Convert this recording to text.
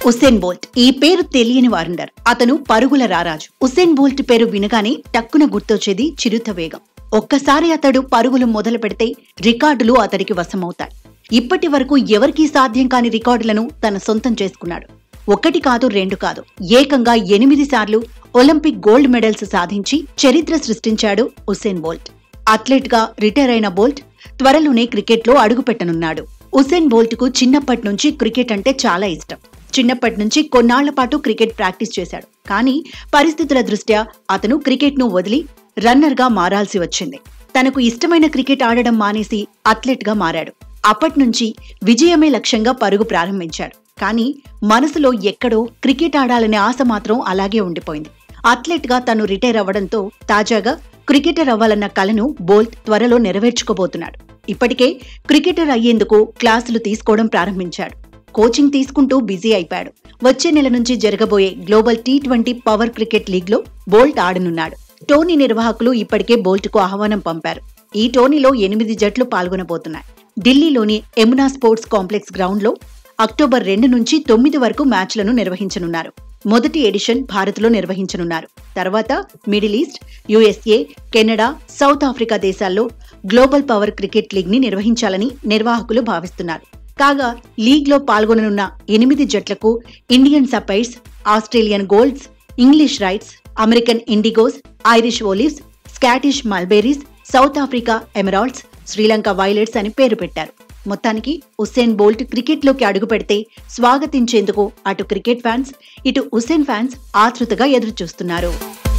Usain bolt ఈ పేరు తెలియని వారుండరు అతను పరుగుల రారాజు ఉసేన్ బోల్ట్ పేరు వినగానే టక్కున గుర్తొచ్చేది చిరుత వేగం ఒక్కసారి అతడు పరుగులు మొదలు పెడితే రికార్డులు అతడికి వశమవుతాయి ఇప్పటి వరకు ఎవరికీ సాధ్యం కాని రికార్డులను తన సొంతం చేసుకున్నాడు ఒకటి కాదు రెండు కాదు ఏకంగా ఎనిమిది సార్లు ఒలింపిక్ గోల్డ్ మెడల్స్ సాధించి చరిత్ర సృష్టించాడు ఉసేన్ బోల్ట్ అథ్లెట్ గా రిటైర్ అయిన బోల్ట్ త్వరలోనే క్రికెట్లో అడుగుపెట్టనున్నాడు ఉసేన్ బోల్ట్ కు చిన్నప్పటి నుంచి క్రికెట్ అంటే చాలా ఇష్టం చిన్నప్పటి నుంచి కొన్నాళ్ల పాటు క్రికెట్ ప్రాక్టీస్ చేశాడు కానీ పరిస్థితుల దృష్ట్యా అతను క్రికెట్ ను వదిలి రన్నర్ గా మారాల్సి వచ్చింది తనకు ఇష్టమైన క్రికెట్ ఆడడం మానేసి అథ్లెట్ గా మారాడు అప్పటి నుంచి విజయమే లక్ష్యంగా పరుగు ప్రారంభించాడు కానీ మనసులో ఎక్కడో క్రికెట్ ఆడాలనే ఆశ మాత్రం అలాగే ఉండిపోయింది అథ్లెట్ గా తను రిటైర్ అవ్వడంతో తాజాగా క్రికెటర్ అవ్వాలన్న కలను బోల్ట్ త్వరలో నెరవేర్చుకోబోతున్నాడు ఇప్పటికే క్రికెటర్ అయ్యేందుకు క్లాసులు తీసుకోవడం ప్రారంభించాడు కోచింగ్ తీసుకుంటూ బిజీ అయిపోయాడు వచ్చే నెల నుంచి జరగబోయే global T twenty power cricket league లో బోల్ట్ ఆడనున్నాడు టోర్నీ నిర్వాహకులు ఇప్పటికే బోల్ట్ కు ఆహ్వానం పంపారు ఈ టోర్నీలో ఎనిమిది జట్లు పాల్గొనబోతున్నాయి ఢిల్లీలోని ఎమునా స్పోర్ట్స్ కాంప్లెక్స్ గ్రౌండ్ లో అక్టోబర్ రెండు నుంచి తొమ్మిది వరకు మ్యాచ్లను నిర్వహించనున్నారు మొదటి ఎడిషన్ భారత్లో నిర్వహించనున్నారు తర్వాత middle east USA Canada South Africa దేశాల్లో గ్లోబల్ పవర్ క్రికెట్ లీగ్ ని నిర్వహించాలని నిర్వాహకులు భావిస్తున్నారు కాగా లీగ్ లో పాల్గొననున్న ఎనిమిది జట్లకు Indian sapphires Australian golds English whites American indigos Irish olives Scottish mulberries South Africa emeralds Sri Lanka violets అని పేరు పెట్టారు మొత్తానికి ఉసేన్ బోల్ట్ క్రికెట్లోకి అడుగు పెడితే స్వాగతించేందుకు అటు క్రికెట్ ఫ్యాన్స్ ఇటు ఉసేన్ ఫ్యాన్స్ ఆతృతగా ఎదురు చూస్తున్నారు